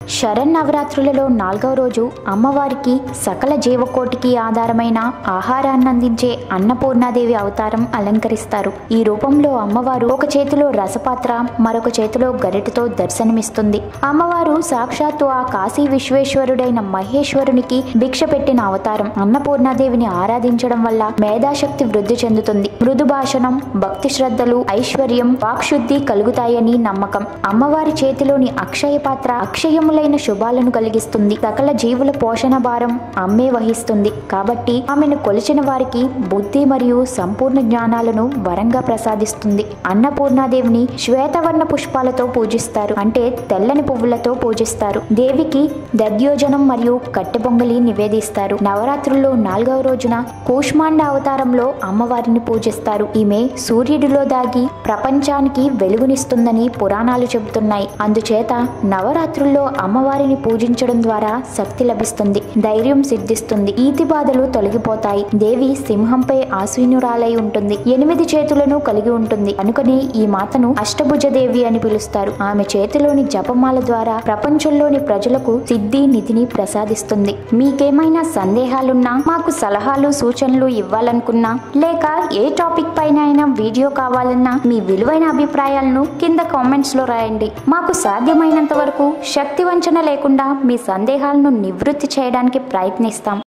శరన్నవరాత్రులలో నాలుగవ రోజు అమ్మవారికి సకల జీవకోటికి ఆధారమైన ఆహారాన్ని అందించే అన్నపూర్ణాదేవి అవతారం అలంకరిస్తారు ఈ రూపంలో అమ్మవారు ఒక చేతిలో రసపాత్ర మరొక చేతిలో గరిటతో దర్శనమిస్తుంది అమ్మవారు సాక్షాత్తు ఆ కాశీ విశ్వేశ్వరుడైన మహేశ్వరునికి భిక్ష పెట్టిన అవతారం అన్నపూర్ణాదేవిని ఆరాధించడం వల్ల మేధాశక్తి వృద్ధి చెందుతుంది మృదు భాషణం భక్తి శ్రద్ధలు ఐశ్వర్యం వాక్శుద్ధి కలుగుతాయని నమ్మకం అమ్మవారి చేతిలోని అక్షయ పాత్ర అక్షయములైన శుభాలను కలిగిస్తుంది సకల జీవుల పోషణ భారం అమ్మే వహిస్తుంది కాబట్టి ఆమెను కొలిచిన వారికి బుద్ధి మరియు సంపూర్ణ జ్ఞానాలను వరంగా ప్రసాదిస్తుంది అన్నపూర్ణాదేవిని శ్వేతవర్ణ పుష్పాలతో పూజిస్తారు అంటే తెల్లని పువ్వులతో పూజిస్తారు దేవికి దద్యోజనం మరియు కట్టె పొంగలి నివేదిస్తారు నవరాత్రుల్లో నాలుగవ రోజున కూష్మాండ అవతారంలో అమ్మవారిని పూజిస్తారు ఈమె సూర్యుడిలో దాగి ప్రపంచానికి వెలుగునిస్తుందని పురాణాలు చెబుతున్నాయి అందుచేత నవరాత్రుల్లో అమ్మవారిని పూజించడం ద్వారా శక్తి లభిస్తుంది ధైర్యం సిద్ధిస్తుంది ఈతి బాధలు తొలగిపోతాయి దేవి సింహంపై ఆసీనురాలై ఉంటుంది ఎనిమిది చేతులను కలిగి ఉంటుంది అనుకని ఈ మాతను అష్టభుజ దేవి అని పిలుస్తారు ఆమె చేతిలోని జపమాల ద్వారా ప్రపంచంలోని ప్రజలకు సిద్ధి నిధిని ప్రసాదిస్తుంది మీకేమైనా సందేహాలున్నా మాకు సలహాలు సూచనలు ఇవ్వాలనుకున్నా లేక ఏ టాపిక్ పైన అయినా వీడియో కావాలన్నా మీ విలువైన అభిప్రాయాలను కింద కామెంట్స్ లో రాయండి మాకు సాధ్యమైనంత వరకు శక్తి వంచన లేకుండా మీ సందేహాలను నివృత్తి చేయడానికి ప్రయత్నిస్తాం